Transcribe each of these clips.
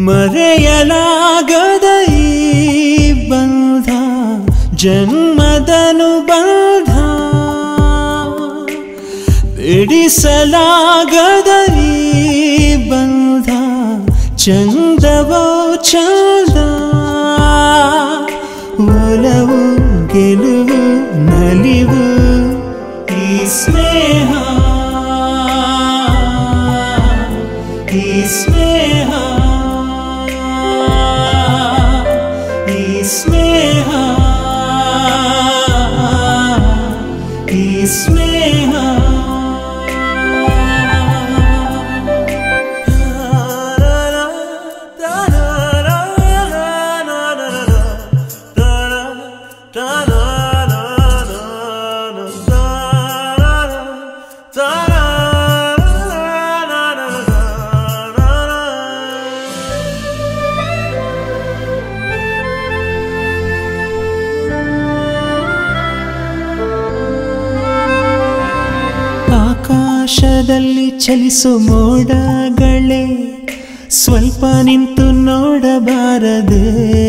ಮರೆಯಲಾಗದ ಈ ಬಂಧ ಜನ್ಮದನು ಬಂಧ ಬಿಡಿಸಲಾಗದ ಈ ಬಂಧ ಚಂದವೋ ಚಂದ ಒಲವು ಗೆಲುವು ನಲಿವು ಈ ಸ್ನೇಹ ಈ ಸ್ನೇಹ ಈ ಸ್ನೇಹ ಈ ಸ್ನೇಹ ಆಕಾಶದಲ್ಲಿ ಚಲಿಸೋ ಮೋಡಗಳೇ ಸ್ವಲ್ಪ ನಿಂತು ನೋಡಬಾರದೆ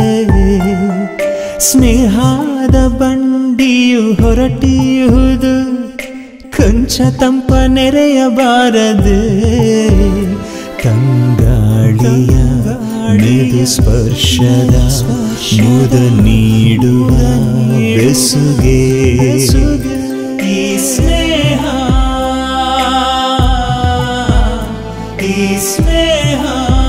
ಸ್ನೇಹದ ಬಂಡಿಯು ಹೊರಟಿಯುವುದು ಕೊಂಚ ತಂಪ ನೆರೆಯಬಾರದೆ ತಂಗಾಳಿಯ ಮೆದು ಸ್ಪರ್ಶದ ಮುದ ನೀಡುವ ಬೆಸುಗೆ ಈ ಸ್ನೇಹ ಈ ಸ್ನೇಹ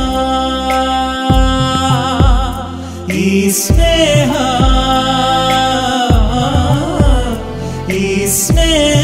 ಈ ಸ್ನೇಹ ಈ ಸ್ನೇಹ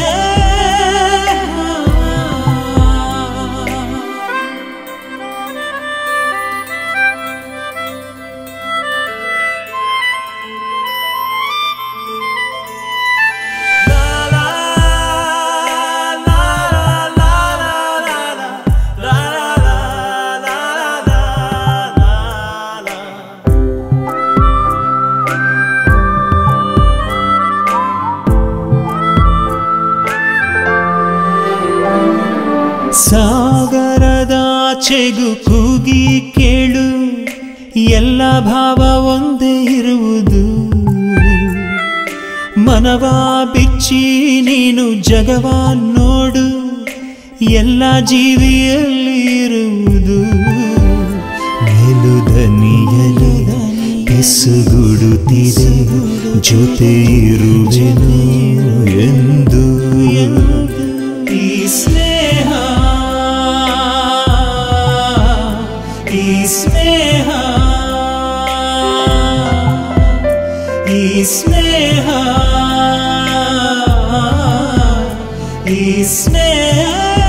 ಸಾಗರದಾಚೆಗೂ ಕೂಗಿ ಕೇಳು ಎಲ್ಲ ಭಾವ ಒಂದೇ ಇರುವುದು ಮನವ ಬಿಚ್ಚಿ ನೀನು ಜಗವ ನೋಡು ಎಲ್ಲ ಜೀವಿಯಲ್ಲಿ ಇರುವುದು ಮೇಲುದನಿಯಲಿ ಬೆಸುಗುಡುತ್ತಿದೆ ಜೊತೆ ಇರುವೆನು ಎಂದು ಈ ಸ್ನೇಹ ಈ ಸ್ನೇಹ ಈ ಸ್ನೇಹ ಈ ಸ್ನೇಹ